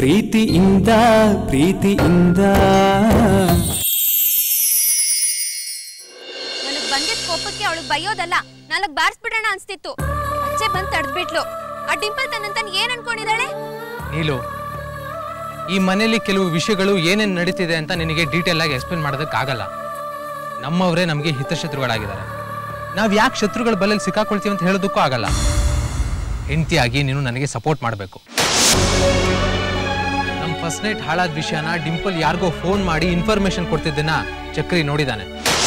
ಪ್ರೀತಿಯಿಂದ ಪ್ರೀತಿಯಿಂದ ನನಗ್ ಬಂದಿದ್ ಕೋಪಕ್ಕೆ ಅವಳಿಗೆ ಬೈಯೋದಲ್ಲ ನಾಲ್ಕ್ ಬಾರ್ಸ್ಬಿಡೋಣ ಅನ್ಸ್ತಿತ್ತು ಅಚ್ಚೆ ಬಂದ್ ತಡ್ದ್ಬಿಟ್ಲು ಆ ಡಿಂಪಲ್ ತನ್ನಂತನ್ ಏನ್ ಅನ್ಕೊಂಡಿದಾಳೆ ನೀಲು ಈ ಮನೆಯಲ್ಲಿ ಕೆಲವು ವಿಷಯಗಳು ಏನೇನು ನಡೀತಿದೆ ಅಂತ ನಿನಗೆ ಡೀಟೇಲ್ ಆಗಿ ಎಕ್ಸ್ಪ್ಲೇನ್ ಮಾಡೋದಕ್ಕಾಗಲ್ಲ ನಮ್ಮವರೇ ನಮಗೆ ಹಿತಶತ್ರುಗಳಾಗಿದ್ದಾರೆ ನಾವು ಯಾಕೆ ಶತ್ರುಗಳ ಬಲೆಯಲ್ಲಿ ಸಿಕ್ಕಾಕೊಳ್ತೀವಿ ಅಂತ ಹೇಳೋದಕ್ಕೂ ಆಗಲ್ಲ ಹೆಂಡತಿಯಾಗಿ ನೀನು ನನಗೆ ಸಪೋರ್ಟ್ ಮಾಡಬೇಕು ನಮ್ಮ ಫಸ್ಟ್ ನೈಟ್ ಹಾಳಾದ ವಿಷಯನ ಡಿಂಪಲ್ ಯಾರಿಗೋ ಫೋನ್ ಮಾಡಿ ಇನ್ಫಾರ್ಮೇಶನ್ ಕೊಡ್ತಿದ್ದನ್ನ ಚಕ್ರಿ ನೋಡಿದಾನೆ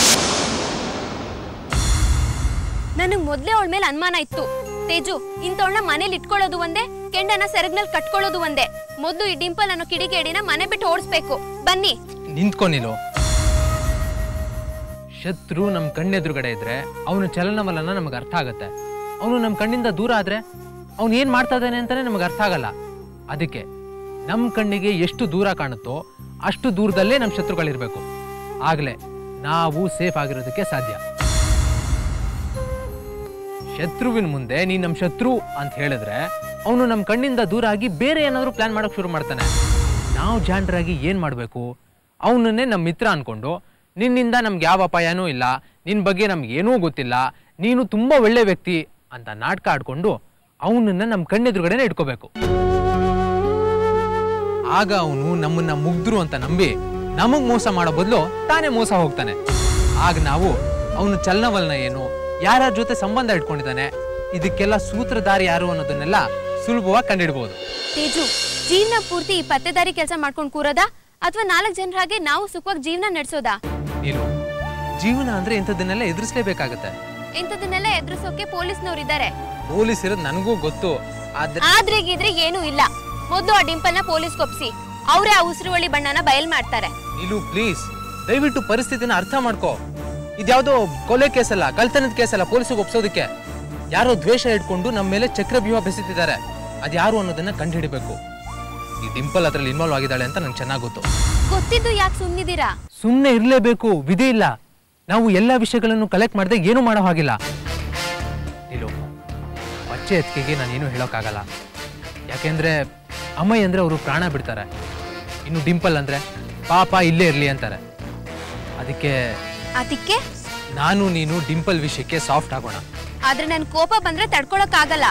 ನನಗ್ ಮೊದ್ಲೇ ಅವಳ ಮೇಲೆ ಅನುಮಾನ ಇತ್ತು ತೇಜು ಇಂಥವಳನ್ನ ಮನೇಲಿ ಇಟ್ಕೊಳ್ಳೋದು ಒಂದೇ ಕೆಂಡನ ಸೆರಗ್ನಲ್ಲಿ ಕಟ್ಕೊಳ್ಳೋದು ಒಂದೇ ಮೊದ್ಲು ಈ ಡಿಂಪಲ್ ಅನ್ನೋ ಕಿಡಿಗೇಡಿನ ಮನೆ ಬಿಟ್ಟು ಓಡಿಸ್ಬೇಕು ಬನ್ನಿ ನಿಂತ್ಕೊ ನೀನು ಶತ್ರು ನಮ್ಮ ಕಣ್ಣೆದುರುಗಡೆ ಇದ್ರೆ ಅವನ ಚಲನವಲನ ನಮಗೆ ಅರ್ಥ ಆಗತ್ತೆ ಅವನು ನಮ್ಮ ಕಣ್ಣಿಂದ ದೂರ ಆದ್ರೆ ಅವನು ಏನ್ ಮಾಡ್ತಾ ಇದ್ದಾನೆ ಅಂತಾನೆ ನಮಗೆ ಅರ್ಥ ಆಗಲ್ಲ ಅದಕ್ಕೆ ನಮ್ಮ ಕಣ್ಣಿಗೆ ಎಷ್ಟು ದೂರ ಕಾಣುತ್ತೋ ಅಷ್ಟು ದೂರದಲ್ಲೇ ನಮ್ಮ ಶತ್ರುಗಳಿರ್ಬೇಕು ಆಗ್ಲೇ ನಾವು ಸೇಫ್ ಆಗಿರೋದಕ್ಕೆ ಸಾಧ್ಯ ಶತ್ರುವಿನ ಮುಂದೆ ನೀ ನಮ್ಮ ಶತ್ರು ಅಂತ ಹೇಳಿದ್ರೆ ಅವನು ನಮ್ಮ ಕಣ್ಣಿಂದ ದೂರ ಆಗಿ ಬೇರೆ ಏನಾದರೂ ಪ್ಲಾನ್ ಮಾಡೋಕೆ ಶುರು ಮಾಡ್ತಾನೆ ನಾವು ಜಾಣರಾಗಿ ಏನು ಮಾಡಬೇಕು ಅವನನ್ನೇ ನಮ್ಮ ಮಿತ್ರ ಅನ್ಕೊಂಡು ನಿನ್ನಿಂದ ನಮ್ಗೆ ಯಾವ ಅಪಾಯನೂ ಇಲ್ಲ ನಿನ್ನ ಬಗ್ಗೆ ನಮ್ಗೆ ಏನೂ ಗೊತ್ತಿಲ್ಲ ನೀನು ತುಂಬ ಒಳ್ಳೆ ವ್ಯಕ್ತಿ ಅಂತ ನಾಟಕ ಆಡ್ಕೊಂಡು ಅವನನ್ನ ನಮ್ಮ ಕಣ್ಣೆದುರುಗಡೆನೆ ಇಟ್ಕೋಬೇಕು ಆಗ ಅವನು ನಮ್ಮನ್ನ ಮುಗ್ದ್ರು ಅಂತ ನಂಬಿ ನಮಗ್ ಮೋಸ ಮಾಡೋ ಬದಲು ತಾನೇ ಮೋಸ ಹೋಗ್ತಾನೆ ಆಗ ನಾವು ಅವನು ಚಲನವಲನ ಏನು ಯಾರ್ಯಾರ ಜೊತೆ ಸಂಬಂಧ ಇಟ್ಕೊಂಡಿದ್ದಾನೆ ಇದಕ್ಕೆಲ್ಲ ಸೂತ್ರಧಾರಿ ಯಾರು ಅನ್ನೋದನ್ನೆಲ್ಲ ಸುಲಭವಾಗಿ ಕಂಡಿಡ್ಬೋದು ತೇಜು ಜೀವನ ಪೂರ್ತಿ ಈ ಪತ್ತೆದಾರಿ ಕೆಲಸ ಮಾಡ್ಕೊಂಡು ಕೂರೋದಾ ಅಥವಾ ನಾಲ್ಕು ಜನರ ಹಾಗೆ ನಾವು ಸುಖವಾಗಿ ಜೀವನ ನಡೆಸೋದಾ ನೀನು ಜೀವನ ಅಂದ್ರೆ ಇಂಥದ್ದನ್ನೆಲ್ಲ ಎದುರಿಸಲೇಬೇಕಾಗತ್ತೆ ಇಂಥದನ್ನೆಲ್ಲ ಎದುರಿಸೋಕೆ ಪೊಲೀಸ್ನವ್ರು ಇದ್ದಾರೆ ಪೊಲೀಸ್ ಇರೋದು ನನಗೂ ಗೊತ್ತು ಆದ್ರೆ ಆದ್ರೆ ಗೀದ್ರೆ ಏನೂ ಇಲ್ಲ ಮೊದ್ಲು ಆ ಡಿಂಪಲ್ನ ಪೊಲೀಸ್ ಕೊಪ್ಸಿ ಅವರೇ ಆ ಉಸಿರುವಳಿ ಬಣ್ಣನ ಬಯಲ್ ಮಾಡ್ತಾರೆ ನೀಲು ಪ್ಲೀಸ್ ದಯವಿಟ್ಟು ಪರಿಸ್ಥಿತಿನ ಅರ್ಥ ಮಾಡ್ಕೋ ಇದ್ಯಾವುದೋ ಕೊಲೆ ಕೇಸಲ್ಲ ಕಳ್ತನದ ಕೇಸಲ್ಲ ಪೊಲೀಸಿಗೆ ಒಪ್ಸೋದಕ್ಕೆ ಯಾರೋ ದ್ವೇಷ ಇಟ್ಕೊಂಡು ನಮ್ಮ ಮೇಲೆ ಚಕ್ರವ್ಯೂಹ ಬೆಸೆತಿದ್ದಾರೆ ಅದ್ಯಾರು ಅನ್ನೋದನ್ನ ಕಂಡುಹಿಡಿಬೇಕು ಈ ಡಿಂಪಲ್ ಅದ್ರಲ್ಲಿ ಇನ್ವಾಲ್ವ್ ಆಗಿದ್ದಾಳೆ ಅಂತ ನಂಗೆ ಚೆನ್ನಾಗಿ ಗೊತ್ತು ಗೊತ್ತಿದ್ದು ಯಾಕೆ ಸುಮ್ಮನಿದ್ದೀರಾ ಸುಮ್ಮನೆ ಇರಲೇಬೇಕು ವಿಧಿ ಇಲ್ಲ ನಾವು ಎಲ್ಲ ವಿಷಯಗಳನ್ನು ಕಲೆಕ್ಟ್ ಮಾಡದೆ ಏನೂ ಮಾಡೋ ಹಾಗಿಲ್ಲ ನೀಲು ಬಚ್ಚೆ ಎತ್ತಿಗೆಗೆ ನಾನೇನು ಹೇಳೋಕ್ಕಾಗಲ್ಲ ಯಾಕೆಂದ್ರೆ ಅಮ್ಮಯ್ಯ ಅಂದ್ರೆ ಅವರು ಪ್ರಾಣ ಬಿಡ್ತಾರೆ ಇನ್ನು ಡಿಂಪಲ್ ಅಂದ್ರೆ ಪಾಪ ಇಲ್ಲೇ ಇರಲಿ ಅಂತಾರೆ ಅದಕ್ಕೆ ಅದಕ್ಕೆ ನಾನು ನೀನು ಡಿಂಪಲ್ ವಿಷಯಕ್ಕೆ ಸಾಫ್ಟ್ ಆಗೋಣ ಆದ್ರೆ ನನ್ ಕೋಪ ಬಂದ್ರೆ ತಡ್ಕೊಳಕ್ ಆಗಲ್ಲ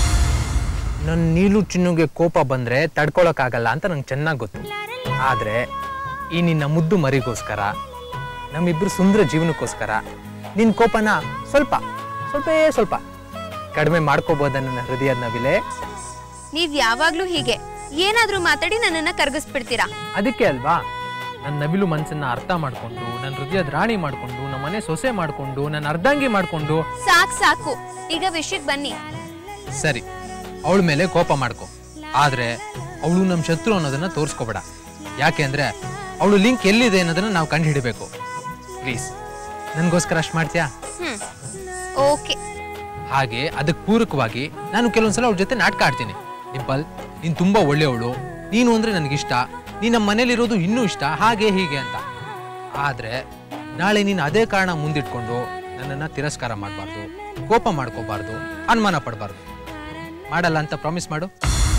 ನನ್ನ ನೀಲು ಚಿನ್ನುಗೆ ಕೋಪ ಬಂದ್ರೆ ತಡ್ಕೊಳಕ್ಕಾಗಲ್ಲ ಅಂತ ನಂಗೆ ಚೆನ್ನಾಗಿ ಗೊತ್ತು ಆದ್ರೆ ಈ ನಿನ್ನ ಮುದ್ದು ಮರಿಗೋಸ್ಕರ ನಮ್ಮಿಬ್ರು ಸುಂದರ ಜೀವನಕ್ಕೋಸ್ಕರ ನಿನ್ನ ಕೋಪನ ಸ್ವಲ್ಪ ಸ್ವಲ್ಪ ಸ್ವಲ್ಪ ಕಡಿಮೆ ಮಾಡ್ಕೋಬೋದ ನನ್ನ ಹೃದಯದ ನವಿಲೆ ನೀವ್ ಯಾವಾಗ್ಲೂ ಹೀಗೆ ಏನಾದ್ರೂ ಮಾತಾಡಿ ನನ್ನನ್ನ ಕರ್ಗಿಸ್ಬಿಡ್ತೀರಾ ಅದಕ್ಕೆ ಅಲ್ವಾ ನನ್ನ ನವಿಲು ಮನಸ್ಸನ್ನ ಅರ್ಥ ಮಾಡ್ಕೊಂಡು ನನ್ನ ಹೃದಯದ ರಾಣಿ ಮಾಡ್ಕೊಂಡು ನಮ್ಮ ಮನೆ ಸೊಸೆ ಮಾಡ್ಕೊಂಡು ನನ್ನ ಅರ್ಧಾಂಗಿ ಮಾಡ್ಕೊಂಡು ಸಾಕ್ ಸಾಕು ಈಗ ವಿಷಯಕ್ ಬನ್ನಿ ಸರಿ ಅವಳ ಮೇಲೆ ಕೋಪ ಮಾಡ್ಕೊ ಆದ್ರೆ ಅವಳು ನಮ್ಮ ಶತ್ರು ಅನ್ನೋದನ್ನ ತೋರಿಸ್ಕೋಬೇಡ ಯಾಕೆ ಅಂದ್ರೆ ಅವಳು ಲಿಂಕ್ ಎಲ್ಲಿದೆ ಅನ್ನೋದನ್ನ ನಾವು ಕಂಡು ಹಿಡಿಬೇಕು ಪ್ಲೀಸ್ ನನಗೋಸ್ಕರ ಅಷ್ಟು ಮಾಡ್ತೀಯಾ ಹ್ಮ್ ಓಕೆ ಹಾಗೆ ಅದಕ್ಕೆ ಪೂರಕವಾಗಿ ನಾನು ಕೆಲವೊಂದ್ಸಲ ಅವ್ಳ ಜೊತೆ ನಾಟಕ ಆಡ್ತೀನಿ ಡಿಂಪಲ್ ನೀನು ತುಂಬಾ ಒಳ್ಳೆಯವಳು ನೀನು ಅಂದ್ರೆ ನನಗಿಷ್ಟ ನೀನು ನಮ್ಮ ಮನೇಲಿರೋದು ಇನ್ನೂ ಇಷ್ಟ ಹಾಗೆ ಹೀಗೆ ಅಂತ ಆದ್ರೆ ನಾಳೆ ನೀನು ಅದೇ ಕಾರಣ ಮುಂದಿಟ್ಕೊಂಡು ನನ್ನನ್ನು ತಿರಸ್ಕಾರ ಮಾಡಬಾರ್ದು ಕೋಪ ಮಾಡ್ಕೋಬಾರ್ದು ಅನುಮಾನ ಪಡಬಾರ್ದು ಮಾಡಲ್ಲ ಅಂತ ಪ್ರಾಮಿಸ್ ಮಾಡು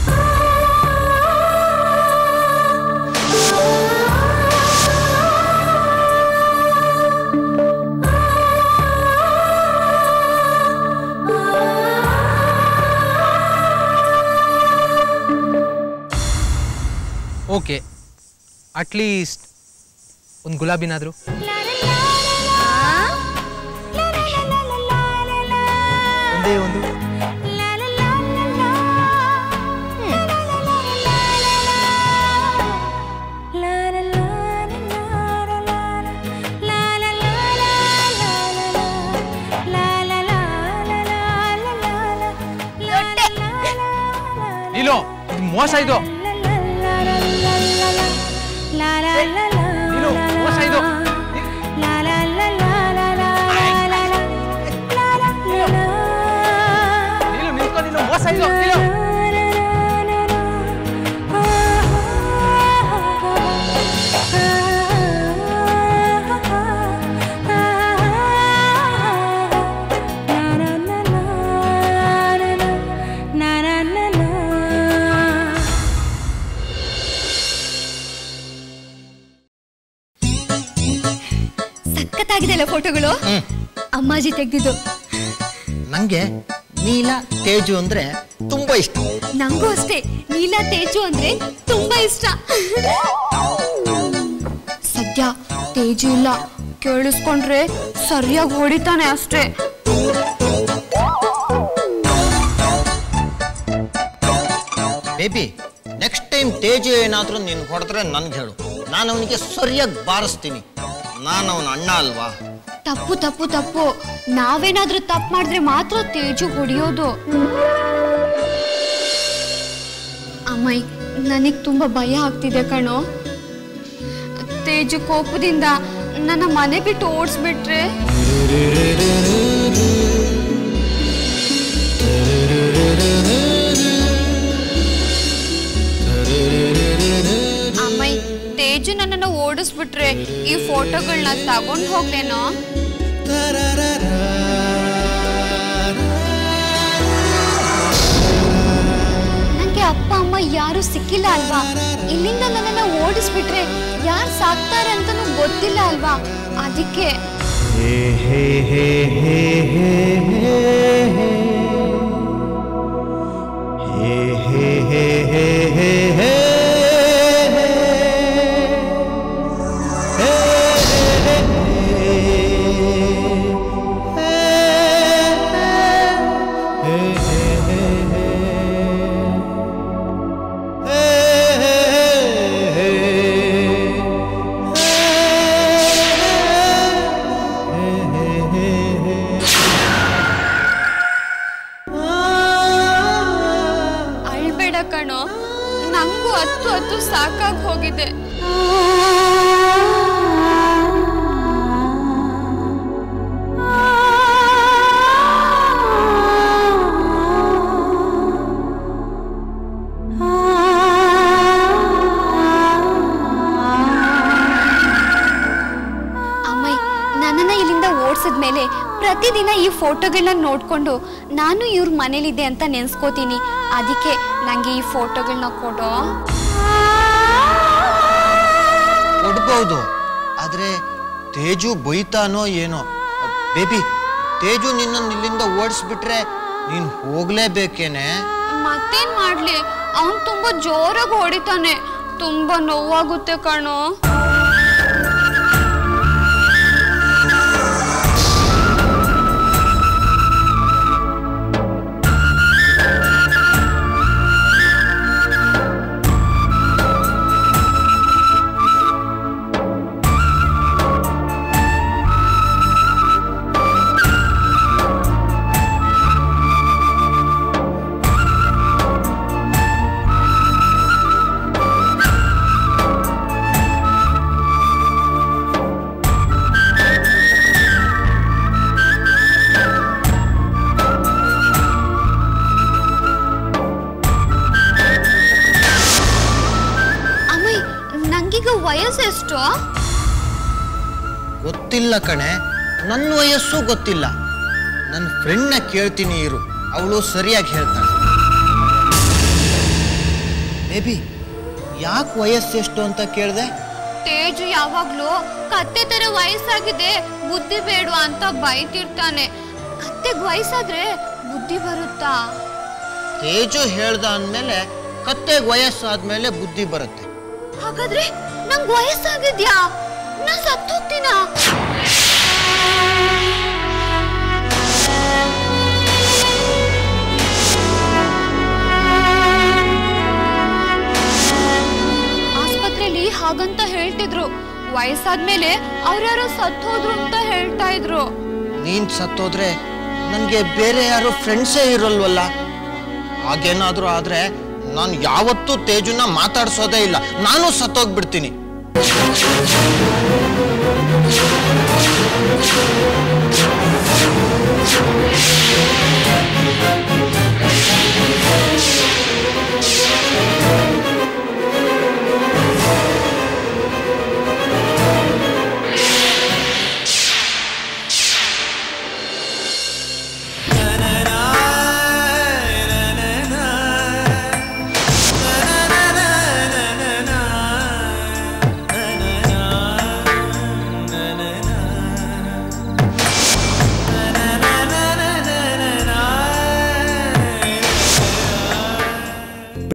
ಓಕೆ ಅಟ್ಲೀಸ್ಟ್ ಒಂದು ಗುಲಾಬಿನಾದರೂ ಒಂದೇ ಒಂದು ನೀನು ಇದು ಮೋಸ ಇದು ನೀನು ಮೋಸ ಇದು ನೀನು ನಿಂತ್ಕೊ ನೀನು ಮೋಸ ಇದು ನೀನು ಸಖತ್ತಾಗಿದೆ ಅಲ್ಲ ಫೋಟೋಗಳು ಅಮ್ಮಾಜಿ ತೆಗ್ದಿದ್ದು ನಂಗೆ ನೀಲ ತೇಜು ಅಂದ್ರೆ ತುಂಬಾ ಇಷ್ಟ ನಂಗೂ ಅಷ್ಟೇ ನೀಲಾ ತೇಜು ಅಂದ್ರೆ ತುಂಬಾ ಇಷ್ಟ ಸದ್ಯ ತೇಜು ಇಲ್ಲ ಕೇಳಿಸ್ಕೊಂಡ್ರೆ ಸರಿಯಾಗಿ ಹೊಡಿತಾನೆ ಅಷ್ಟೇ ಬೇಬಿ ನೆಕ್ಸ್ಟ್ ಟೈಮ್ ತೇಜು ಏನಾದ್ರೂ ನೀನು ಹೊಡೆದ್ರೆ ನನ್ಗೆ ಹೇಳು ನಾನು ಅವನಿಗೆ ಸರಿಯಾಗಿ ಬಾರಿಸ್ತೀನಿ ನಾನು ಅವನ ಅಣ್ಣ ಅಲ್ವಾ ತಪ್ಪು ತಪ್ಪು ತಪ್ಪು ನಾವೇನಾದ್ರೂ ತಪ್ಪು ಮಾಡಿದ್ರೆ ಮಾತ್ರ ತೇಜು ಹೊಡಿಯೋದು ಅಮ್ಮಯ್ ನನಗ್ ತುಂಬಾ ಭಯ ಆಗ್ತಿದೆ ಕಣೋ ತೇಜು ಕೋಪದಿಂದ ನನ್ನ ಮನೆ ಬಿಟ್ಟು ಓಡಿಸ್ಬಿಟ್ರೆ ಅಮ್ಮಯ್ ತೇಜು ನನ್ನನ್ನು ಓಡಿಸ್ಬಿಟ್ರೆ ಈ ಫೋಟೋಗಳನ್ನ ತಗೊಂಡ್ ಹೋಗ್ಲೇನೋ ನಂಗೆ ಅಪ್ಪ ಅಮ್ಮ ಯಾರು ಸಿಕ್ಕಿಲ್ಲ ಅಲ್ವಾ ಇಲ್ಲಿಂದ ನನ್ನನ್ನ ಓಡಿಸ್ಬಿಟ್ರೆ ಯಾರು ಸಾಕ್ತಾರೆ ಅಂತನೂ ಗೊತ್ತಿಲ್ಲ ಅಲ್ವಾ ಅದಕ್ಕೆ ಅಳ್ಬೇಡ ಕಣೋ ನಂಗೂ ಹತ್ತು ಹತ್ತು ಸಾಕಾಗಿ ಹೋಗಿದೆ ಅಮ್ಮಯ್ ನನ್ನನ್ನ ಇಲ್ಲಿಂದ ಓಡಿಸಿದ್ಮೇಲೆ ಪ್ರತಿದಿನ ಈ ಫೋಟೋಗಳನ್ನ ನೋಡ್ಕೊಂಡು ನಾನು ಇವ್ರ ಮನೇಲಿದ್ದೆ ಅಂತ ನೆನ್ಸ್ಕೋತೀನಿ ಅದಕ್ಕೆ ನಂಗೆ ಈ ಫೋಟೋಗಳನ್ನ ಕೊಡೋ ಕೊಡ್ಬೋದು ಆದ್ರೆ ತೇಜು ಬೈತಾನೋ ಏನೋ ಬೇಬಿ ತೇಜು ನಿನ್ನನ್ನು ಇಲ್ಲಿಂದ ಓಡಿಸ್ಬಿಟ್ರೆ ನೀನು ಹೋಗ್ಲೇಬೇಕೇನೆ ಮತ್ತೇನ್ ಮಾಡ್ಲಿ ಅವನ್ ತುಂಬಾ ಜೋರಾಗಿ ಹೊಡಿತಾನೆ ತುಂಬಾ ನೋವಾಗುತ್ತೆ ಕಣೋ ಅಮ್ಮಯ್ ನಂಗೀಗ ವಯಸ್ಸು ಎಷ್ಟು ಗೊತ್ತಿಲ್ಲ ಕಣೆ ನನ್ನ ವಯಸ್ಸು ಗೊತ್ತಿಲ್ಲ ನನ್ನ ಫ್ರೆಂಡ್ನ ಕೇಳ್ತೀನಿ ಇರು ಅವಳು ಸರಿಯಾಗಿ ಹೇಳ್ತಾಳೆ ಬೇಬಿ ಯಾಕೆ ವಯಸ್ಸೆಷ್ಟು ಅಂತ ಕೇಳಿದೆ ತೇಜು ಯಾವಾಗ್ಲೂ ಕತ್ತೆ ತರ ವಯಸ್ಸಾಗಿದೆ ಬುದ್ಧಿ ಬೇಡವಾ ಅಂತ ಬೈತಿರ್ತಾನೆ ಕತ್ತೆಗ್ ವಯಸ್ಸಾದ್ರೆ ಬುದ್ಧಿ ಬರುತ್ತಾ ತೇಜು ಹೇಳ್ದ ಅಂದಮೇಲೆ ಕತ್ತೆಗೆ ವಯಸ್ಸಾದ್ಮೇಲೆ ಬುದ್ಧಿ ಬರುತ್ತೆ ಹಾಗಾದ್ರೆ ನಂಗ್ ವಯಸ್ಸಾಗಿದ್ಯಾ ನಾ ಸತ್ತೋಗ್ತೀನಾ ಆಸ್ಪತ್ರೆಯಲ್ಲಿ ಹಾಗಂತ ಹೇಳ್ತಿದ್ರು ವಯಸ್ಸಾದ್ಮೇಲೆ ಅವ್ರ್ಯಾರೋ ಸತ್ತೋದ್ರು ಅಂತ ಹೇಳ್ತಾ ಇದ್ರು ನೀನ್ ಸತ್ತೋದ್ರೆ ನನಗೆ ಬೇರೆ ಯಾರು ಫ್ರೆಂಡ್ಸೇ ಇರಲ್ವಲ್ಲ ಹಾಗೇನಾದ್ರೂ ಆದ್ರೆ ನಾನು ಯಾವತ್ತೂ ತೇಜುನ ಮಾತಾಡ್ಸೋದೇ ಇಲ್ಲ ನಾನು ಸತ್ತೋಗ್ಬಿಡ್ತೀನಿ